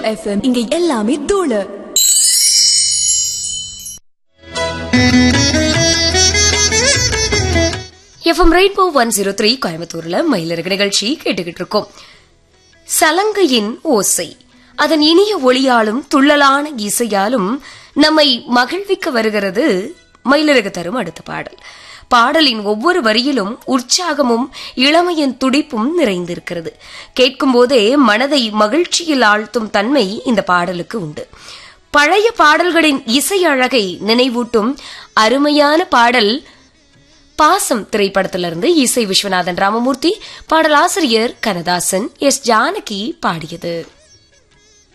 FM இங்க எல்லாமே தூளு FM rainbow one zero three கோயம்புத்தூர்ல மயிலிறகு நிகழ்ச்சி கேட்டுக்கிட்டு இருக்கோம் சலங்கையின் ஓசை அதன் இனிய ஒளியாலும் துள்ளலான இசையாலும் நம்மை மகிழ்விக்க வருகிறது மயிலிறகு தரும் அடுத்த பாடல் பாடலின் ஒவ்வொரு வரியிலும் உற்சாகமும் இளமையின் துடிப்பும் நிறைந்திருக்கிறது கேட்கும் போதே மனதை மகிழ்ச்சியில் ஆழ்த்தும் தன்மை இந்த பாடலுக்கு உண்டு பழைய பாடல்களின் இசை அழகை நினைவூட்டும் அருமையான பாடல் பாசம் திரைப்படத்திலிருந்து இசை விஸ்வநாதன் ராமமூர்த்தி பாடலாசிரியர் கனதாசன் எஸ் ஜானகி பாடியது